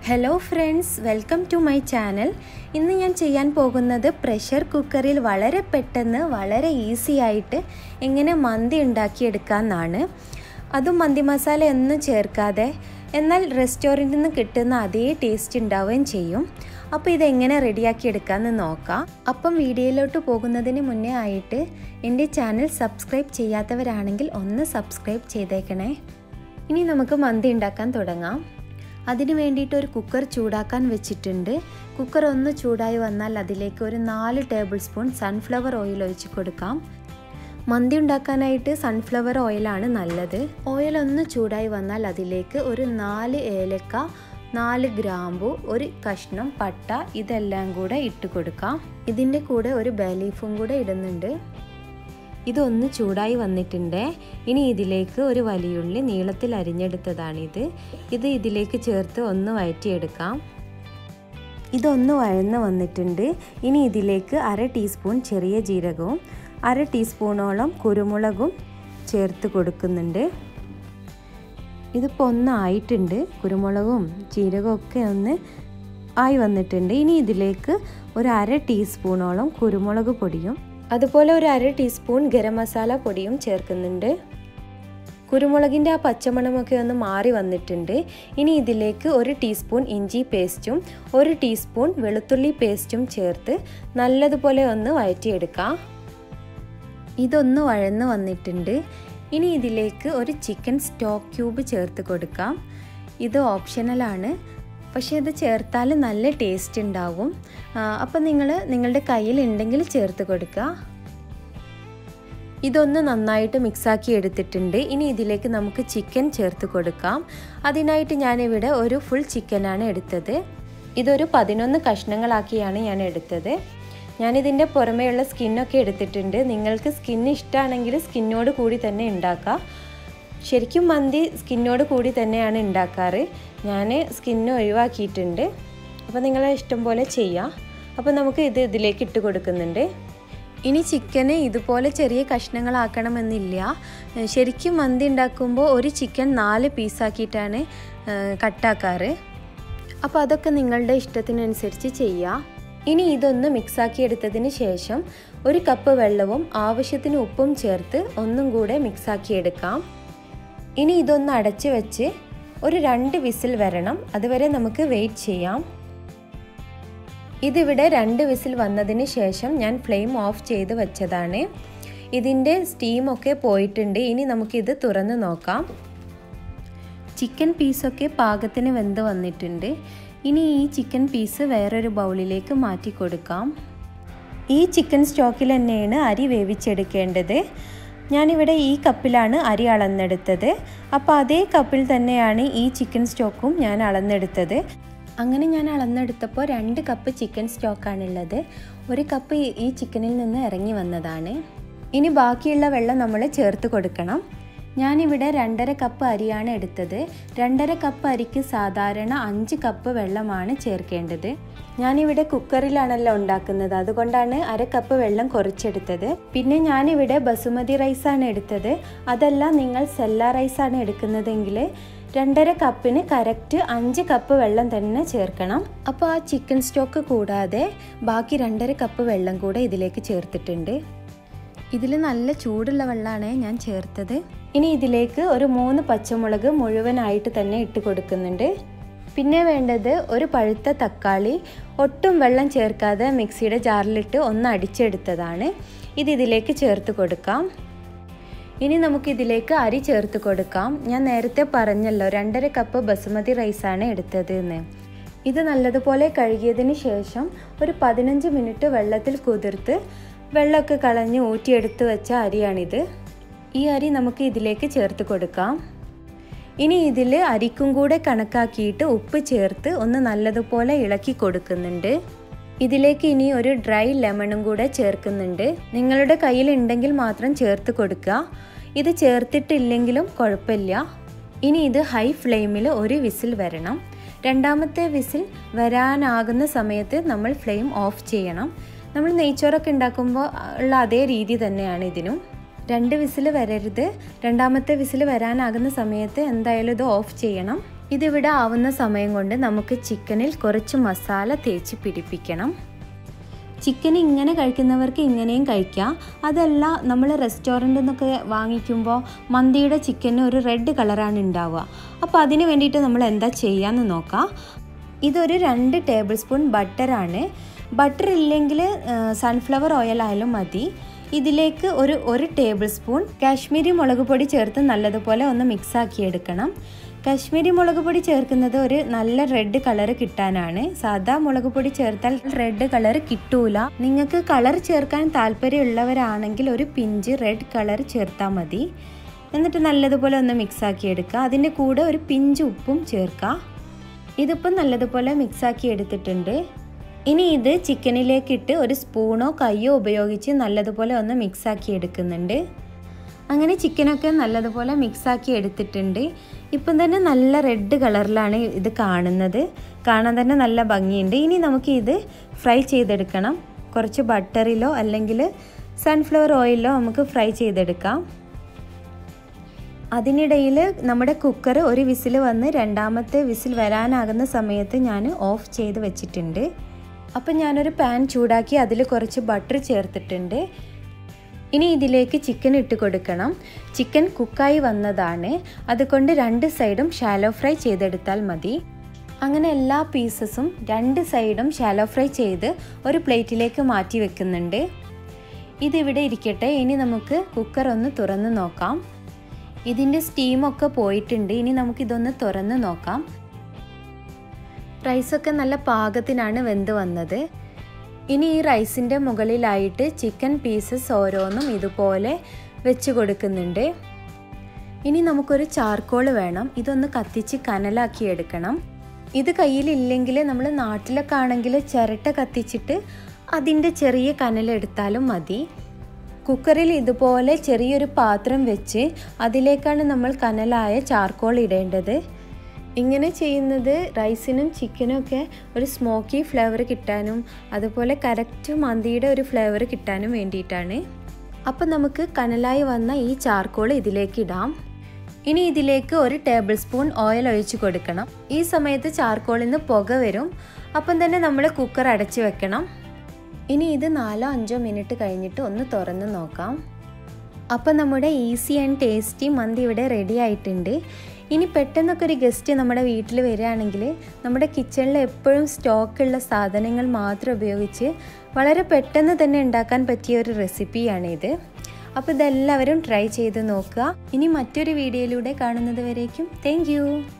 hello friends welcome to my channel ഇന്ന് ഞാൻ ചെയ്യാൻ പോകുന്നത് പ്രഷർ കുക്കറിൽ വളരെ പെട്ടെന്ന് വളരെ ഈസി ആയിട്ട് എങ്ങനെ മന്തി ഉണ്ടാക്കിയെടുക്കാമെന്നാണ് അതും മന്തി മസാല ഒന്നും ചേർക്കാതെ എന്നാൽ റെസ്റ്റോറൻറ്റിൽ നിന്ന് കിട്ടുന്ന അതേ ടേസ്റ്റ് ഉണ്ടാവുകയും ചെയ്യും അപ്പോൾ ഇതെങ്ങനെ റെഡിയാക്കി എടുക്കാമെന്ന് നോക്കാം അപ്പം വീഡിയോയിലോട്ട് പോകുന്നതിന് മുന്നേ ആയിട്ട് എൻ്റെ ചാനൽ സബ്സ്ക്രൈബ് ചെയ്യാത്തവരാണെങ്കിൽ ഒന്ന് സബ്സ്ക്രൈബ് ചെയ്തേക്കണേ ഇനി നമുക്ക് മന്തി ഉണ്ടാക്കാൻ തുടങ്ങാം അതിന് വേണ്ടിയിട്ട് ഒരു കുക്കർ ചൂടാക്കാൻ വെച്ചിട്ടുണ്ട് കുക്കർ ഒന്ന് ചൂടായി വന്നാൽ അതിലേക്ക് ഒരു നാല് ടേബിൾ സ്പൂൺ സൺഫ്ലവർ ഓയിൽ ഒഴിച്ച് കൊടുക്കാം മന്തി ഉണ്ടാക്കാനായിട്ട് സൺഫ്ലവർ ഓയിലാണ് നല്ലത് ഓയിൽ ഒന്ന് ചൂടായി വന്നാൽ അതിലേക്ക് ഒരു നാല് ഏലക്ക നാല് ഗ്രാമ്പു ഒരു കഷ്ണം പട്ട ഇതെല്ലാം കൂടെ ഇട്ട് കൊടുക്കാം ഇതിൻ്റെ കൂടെ ഒരു ബലീഫും കൂടെ ഇടുന്നുണ്ട് ഇതൊന്ന് ചൂടായി വന്നിട്ടുണ്ട് ഇനി ഇതിലേക്ക് ഒരു വലിയുള്ളി നീളത്തിൽ അരിഞ്ഞെടുത്തതാണിത് ഇത് ഇതിലേക്ക് ചേർത്ത് ഒന്ന് വഴറ്റിയെടുക്കാം ഇതൊന്ന് വഴന്ന് വന്നിട്ടുണ്ട് ഇനി ഇതിലേക്ക് അര ടീസ്പൂൺ ചെറിയ ജീരകവും അര ടീസ്പൂണോളം കുരുമുളകും ചേർത്ത് കൊടുക്കുന്നുണ്ട് ഇതിപ്പോൾ ഒന്നായിട്ടുണ്ട് കുരുമുളകും ജീരകവും ഒക്കെ ഒന്ന് ആയി വന്നിട്ടുണ്ട് ഇനി ഇതിലേക്ക് ഒരു അര ടീസ്പൂണോളം കുരുമുളക് പൊടിയും അതുപോലെ ഒരു അര ടീസ്പൂൺ ഗരം മസാല പൊടിയും ചേർക്കുന്നുണ്ട് കുരുമുളകിൻ്റെ ആ പച്ചമണമൊക്കെ ഒന്ന് മാറി വന്നിട്ടുണ്ട് ഇനി ഇതിലേക്ക് ഒരു ടീസ്പൂൺ ഇഞ്ചി പേസ്റ്റും ഒരു ടീസ്പൂൺ വെളുത്തുള്ളി പേസ്റ്റും ചേർത്ത് നല്ലതുപോലെ ഒന്ന് വഴറ്റിയെടുക്കാം ഇതൊന്ന് വഴന്ന് വന്നിട്ടുണ്ട് ഇനി ഇതിലേക്ക് ഒരു ചിക്കൻ സ്റ്റോക്ക് ക്യൂബ് ചേർത്ത് കൊടുക്കാം ഇത് ഓപ്ഷണലാണ് പക്ഷേ ഇത് ചേർത്താൽ നല്ല ടേസ്റ്റ് ഉണ്ടാവും അപ്പം നിങ്ങൾ നിങ്ങളുടെ കയ്യിൽ ഉണ്ടെങ്കിൽ ചേർത്ത് കൊടുക്കുക ഇതൊന്ന് നന്നായിട്ട് മിക്സാക്കി എടുത്തിട്ടുണ്ട് ഇനി ഇതിലേക്ക് നമുക്ക് ചിക്കൻ ചേർത്ത് കൊടുക്കാം അതിനായിട്ട് ഞാനിവിടെ ഒരു ഫുൾ ചിക്കനാണ് എടുത്തത് ഇതൊരു പതിനൊന്ന് കഷ്ണങ്ങളാക്കിയാണ് ഞാൻ എടുത്തത് ഞാനിതിൻ്റെ പുറമേയുള്ള സ്കിന്നൊക്കെ എടുത്തിട്ടുണ്ട് നിങ്ങൾക്ക് സ്കിൻ ഇഷ്ടമാണെങ്കിൽ സ്കിന്നോട് കൂടി തന്നെ ഉണ്ടാക്കാം ശരിക്കും മന്തി സ്കിന്നോട് കൂടി തന്നെയാണ് ഉണ്ടാക്കാറ് ഞാൻ സ്കിന്ന് ഒഴിവാക്കിയിട്ടുണ്ട് അപ്പോൾ നിങ്ങളെ ഇഷ്ടം പോലെ ചെയ്യാം അപ്പോൾ നമുക്ക് ഇത് ഇതിലേക്ക് ഇട്ട് കൊടുക്കുന്നുണ്ട് ഇനി ചിക്കന് ഇതുപോലെ ചെറിയ കഷ്ണങ്ങളാക്കണമെന്നില്ല ശരിക്കും മന്തി ഉണ്ടാക്കുമ്പോൾ ഒരു ചിക്കൻ നാല് പീസാക്കിയിട്ടാണ് കട്ടാക്കാറ് അപ്പോൾ അതൊക്കെ നിങ്ങളുടെ ഇഷ്ടത്തിനനുസരിച്ച് ചെയ്യാം ഇനി ഇതൊന്ന് മിക്സാക്കി എടുത്തതിന് ശേഷം ഒരു കപ്പ് വെള്ളവും ആവശ്യത്തിന് ഉപ്പും ചേർത്ത് ഒന്നും കൂടെ മിക്സാക്കി എടുക്കാം ഇനി ഇതൊന്ന് അടച്ച് വെച്ച് ഒരു രണ്ട് വിസിൽ വരണം അതുവരെ നമുക്ക് വെയിറ്റ് ചെയ്യാം ഇതിവിടെ രണ്ട് വിസിൽ വന്നതിന് ശേഷം ഞാൻ ഫ്ലെയിം ഓഫ് ചെയ്ത് വെച്ചതാണ് ഇതിൻ്റെ സ്റ്റീമൊക്കെ പോയിട്ടുണ്ട് ഇനി നമുക്കിത് തുറന്ന് നോക്കാം ചിക്കൻ പീസൊക്കെ പാകത്തിന് വെന്ത് വന്നിട്ടുണ്ട് ഇനി ഈ ചിക്കൻ പീസ് വേറൊരു ബൗളിലേക്ക് മാറ്റി കൊടുക്കാം ഈ ചിക്കൻ സ്റ്റോക്കിൽ തന്നെയാണ് അരി വേവിച്ചെടുക്കേണ്ടത് ഞാനിവിടെ ഈ കപ്പിലാണ് അരി അളന്നെടുത്തത് അപ്പോൾ അതേ കപ്പിൽ തന്നെയാണ് ഈ ചിക്കൻ സ്റ്റോക്കും ഞാൻ അളന്നെടുത്തത് അങ്ങനെ ഞാൻ അളന്നെടുത്തപ്പോൾ രണ്ട് കപ്പ് ചിക്കൻ സ്റ്റോക്കാണുള്ളത് ഒരു കപ്പ് ഈ ചിക്കനിൽ നിന്ന് ഇറങ്ങി വന്നതാണ് ഇനി ബാക്കിയുള്ള വെള്ളം നമ്മൾ ചേർത്ത് കൊടുക്കണം ഞാനിവിടെ രണ്ടര കപ്പ് അരിയാണ് എടുത്തത് രണ്ടര കപ്പ് അരിക്ക് സാധാരണ അഞ്ച് കപ്പ് വെള്ളമാണ് ചേർക്കേണ്ടത് ഞാനിവിടെ കുക്കറിലാണല്ലോ ഉണ്ടാക്കുന്നത് അതുകൊണ്ടാണ് അര കപ്പ് വെള്ളം കുറച്ചെടുത്തത് പിന്നെ ഞാനിവിടെ ബസുമതി റൈസാണ് എടുത്തത് അതല്ല നിങ്ങൾ സെല്ല റൈസാണ് എടുക്കുന്നതെങ്കിൽ രണ്ടര കപ്പിന് കറക്റ്റ് അഞ്ച് കപ്പ് വെള്ളം തന്നെ ചേർക്കണം അപ്പോൾ ആ ചിക്കൻ സ്റ്റോക്ക് കൂടാതെ ബാക്കി രണ്ടര കപ്പ് വെള്ളം കൂടെ ഇതിലേക്ക് ചേർത്തിട്ടുണ്ട് ഇതിൽ നല്ല ചൂടുള്ള വെള്ളമാണ് ഞാൻ ചേർത്തത് ഇനി ഇതിലേക്ക് ഒരു മൂന്ന് പച്ചമുളക് മുഴുവനായിട്ട് തന്നെ ഇട്ട് കൊടുക്കുന്നുണ്ട് പിന്നെ വേണ്ടത് ഒരു പഴുത്ത തക്കാളി ഒട്ടും വെള്ളം ചേർക്കാതെ മിക്സിയുടെ ജാറിലിട്ട് ഒന്ന് അടിച്ചെടുത്തതാണ് ഇത് ഇതിലേക്ക് ചേർത്ത് കൊടുക്കാം ഇനി നമുക്കിതിലേക്ക് അരി ചേർത്ത് കൊടുക്കാം ഞാൻ നേരത്തെ പറഞ്ഞല്ലോ രണ്ടര കപ്പ് ബസുമതി റൈസാണ് എടുത്തത് എന്ന് ഇത് നല്ലതുപോലെ കഴുകിയതിന് ശേഷം ഒരു പതിനഞ്ച് മിനിറ്റ് വെള്ളത്തിൽ കുതിർത്ത് വെള്ളമൊക്കെ കളഞ്ഞ് ഊറ്റിയെടുത്ത് വെച്ച അരിയാണിത് ഈ അരി നമുക്ക് ഇതിലേക്ക് ചേർത്ത് കൊടുക്കാം ഇനി ഇതിൽ അരിക്കും കൂടെ കണക്കാക്കിയിട്ട് ഉപ്പ് ചേർത്ത് ഒന്ന് നല്ലതുപോലെ ഇളക്കി കൊടുക്കുന്നുണ്ട് ഇതിലേക്ക് ഇനി ഒരു ഡ്രൈ ലെമണും കൂടെ ചേർക്കുന്നുണ്ട് നിങ്ങളുടെ കയ്യിൽ ഉണ്ടെങ്കിൽ മാത്രം ചേർത്ത് കൊടുക്കുക ഇത് ചേർത്തിട്ടില്ലെങ്കിലും കുഴപ്പമില്ല ഇനി ഇത് ഹൈ ഫ്ലെയിമിൽ ഒരു വിസിൽ വരണം രണ്ടാമത്തെ വിസിൽ വരാനാകുന്ന സമയത്ത് നമ്മൾ ഫ്ലെയിം ഓഫ് ചെയ്യണം നമ്മൾ നെയ്ച്ചോറൊക്കെ ഉണ്ടാക്കുമ്പോൾ ഉള്ള അതേ രീതി തന്നെയാണ് ഇതിനും രണ്ട് വിസിൽ വരരുത് രണ്ടാമത്തെ വിസിൽ വരാനാകുന്ന സമയത്ത് എന്തായാലും ഇത് ഓഫ് ചെയ്യണം ഇതിവിടെ ആവുന്ന സമയം കൊണ്ട് നമുക്ക് ചിക്കനിൽ കുറച്ച് മസാല തേച്ച് പിടിപ്പിക്കണം ചിക്കൻ ഇങ്ങനെ കഴിക്കുന്നവർക്ക് ഇങ്ങനെയും കഴിക്കാം അതല്ല നമ്മൾ റെസ്റ്റോറൻറ്റിൽ നിന്നൊക്കെ വാങ്ങിക്കുമ്പോൾ മന്തിയുടെ ചിക്കന് ഒരു റെഡ് കളറാണ് ഉണ്ടാവുക അപ്പോൾ അതിന് വേണ്ടിയിട്ട് നമ്മൾ എന്താ ചെയ്യാമെന്ന് നോക്കാം ഇതൊരു രണ്ട് ടേബിൾ സ്പൂൺ ബട്ടറാണ് ബട്ടർ ഇല്ലെങ്കിൽ സൺഫ്ലവർ ഓയിൽ ആയാലും മതി ഇതിലേക്ക് ഒരു ഒരു ടേബിൾ സ്പൂൺ കാശ്മീരി മുളക് പൊടി ചേർത്ത് നല്ലതുപോലെ ഒന്ന് മിക്സാക്കി എടുക്കണം കാശ്മീരി മുളക് പൊടി ചേർക്കുന്നത് ഒരു നല്ല റെഡ് കളർ കിട്ടാനാണ് സാധാ മുളക് പൊടി ചേർത്താൽ റെഡ് കളർ കിട്ടൂല നിങ്ങൾക്ക് കളർ ചേർക്കാൻ താല്പര്യമുള്ളവരാണെങ്കിൽ ഒരു പിഞ്ച് റെഡ് കളർ ചേർത്താൽ മതി എന്നിട്ട് നല്ലതുപോലെ ഒന്ന് മിക്സാക്കി എടുക്കുക അതിൻ്റെ കൂടെ ഒരു പിഞ്ച് ഉപ്പും ചേർക്കുക ഇതിപ്പം നല്ലതുപോലെ മിക്സാക്കി എടുത്തിട്ടുണ്ട് ഇനി ഇത് ചിക്കനിലേക്കിട്ട് ഒരു സ്പൂണോ കയ്യോ ഉപയോഗിച്ച് നല്ലതുപോലെ ഒന്ന് മിക്സാക്കി എടുക്കുന്നുണ്ട് അങ്ങനെ ചിക്കനൊക്കെ നല്ലതുപോലെ മിക്സാക്കി എടുത്തിട്ടുണ്ട് ഇപ്പം തന്നെ നല്ല റെഡ് കളറിലാണ് ഇത് കാണുന്നത് കാണാൻ തന്നെ നല്ല ഭംഗിയുണ്ട് ഇനി നമുക്ക് ഇത് ഫ്രൈ ചെയ്തെടുക്കണം കുറച്ച് ബട്ടറിലോ അല്ലെങ്കിൽ സൺഫ്ലവർ ഓയിലോ നമുക്ക് ഫ്രൈ ചെയ്തെടുക്കാം അതിനിടയിൽ നമ്മുടെ കുക്കർ ഒരു വിസിൽ വന്ന് രണ്ടാമത്തെ വിസിൽ വരാനാകുന്ന സമയത്ത് ഞാൻ ഓഫ് ചെയ്ത് വെച്ചിട്ടുണ്ട് അപ്പം ഞാനൊരു പാൻ ചൂടാക്കി അതിൽ കുറച്ച് ബട്ടർ ചേർത്തിട്ടുണ്ട് ഇനി ഇതിലേക്ക് ചിക്കൻ ഇട്ട് കൊടുക്കണം ചിക്കൻ കുക്കായി വന്നതാണ് അതുകൊണ്ട് രണ്ട് സൈഡും ഷാലോ ഫ്രൈ ചെയ്തെടുത്താൽ മതി അങ്ങനെ എല്ലാ പീസസും രണ്ട് സൈഡും ഷാലോ ഫ്രൈ ചെയ്ത് ഒരു പ്ലേറ്റിലേക്ക് മാറ്റി വെക്കുന്നുണ്ട് ഇതിവിടെ ഇരിക്കട്ടെ ഇനി നമുക്ക് കുക്കർ ഒന്ന് തുറന്ന് നോക്കാം ഇതിൻ്റെ സ്റ്റീമൊക്കെ പോയിട്ടുണ്ട് ഇനി നമുക്കിതൊന്ന് തുറന്ന് നോക്കാം റൈസൊക്കെ നല്ല പാകത്തിനാണ് വെന്ത് വന്നത് ഇനി ഈ റൈസിൻ്റെ മുകളിലായിട്ട് ചിക്കൻ പീസസ് ഓരോന്നും ഇതുപോലെ വെച്ച് കൊടുക്കുന്നുണ്ട് ഇനി നമുക്കൊരു ചാർക്കോൾ വേണം ഇതൊന്ന് കത്തിച്ച് കനലാക്കി എടുക്കണം ഇത് കയ്യിലില്ലെങ്കിൽ നമ്മൾ നാട്ടിലൊക്കെ ആണെങ്കിൽ ചിരട്ട കത്തിച്ചിട്ട് അതിൻ്റെ ചെറിയ കനലെടുത്താലും മതി കുക്കറിൽ ഇതുപോലെ ചെറിയൊരു പാത്രം വെച്ച് അതിലേക്കാണ് നമ്മൾ കനലായ ചാർക്കോൾ ഇടേണ്ടത് ഇങ്ങനെ ചെയ്യുന്നത് റൈസിനും ചിക്കനും ഒക്കെ ഒരു സ്മോക്കി ഫ്ലേവർ കിട്ടാനും അതുപോലെ കറക്റ്റ് മന്തിയുടെ ഒരു ഫ്ലേവർ കിട്ടാനും വേണ്ടിയിട്ടാണ് അപ്പം നമുക്ക് കനലായി വന്ന ഈ ചാർക്കോൾ ഇതിലേക്ക് ഇടാം ഇനി ഇതിലേക്ക് ഒരു ടേബിൾ സ്പൂൺ ഓയിൽ ഒഴിച്ചു കൊടുക്കണം ഈ സമയത്ത് ചാർക്കോളിൽ നിന്ന് പുക വരും അപ്പം തന്നെ നമ്മൾ കുക്കർ അടച്ചു വെക്കണം ഇനി ഇത് നാലോ അഞ്ചോ മിനിറ്റ് കഴിഞ്ഞിട്ട് ഒന്ന് തുറന്ന് നോക്കാം അപ്പോൾ നമ്മുടെ ഈസി ആൻഡ് ടേസ്റ്റി മന്തി ഇവിടെ റെഡി ആയിട്ടുണ്ട് ഇനി പെട്ടെന്നൊക്കെ ഒരു ഗസ്റ്റ് നമ്മുടെ വീട്ടിൽ വരികയാണെങ്കിൽ നമ്മുടെ കിച്ചണിൽ എപ്പോഴും സ്റ്റോക്കുള്ള സാധനങ്ങൾ മാത്രം ഉപയോഗിച്ച് വളരെ പെട്ടെന്ന് തന്നെ ഉണ്ടാക്കാൻ പറ്റിയ ഒരു റെസിപ്പിയാണിത് അപ്പോൾ ഇതെല്ലാവരും ട്രൈ ചെയ്ത് നോക്കുക ഇനി മറ്റൊരു വീഡിയോയിലൂടെ കാണുന്നത് വരേക്കും താങ്ക്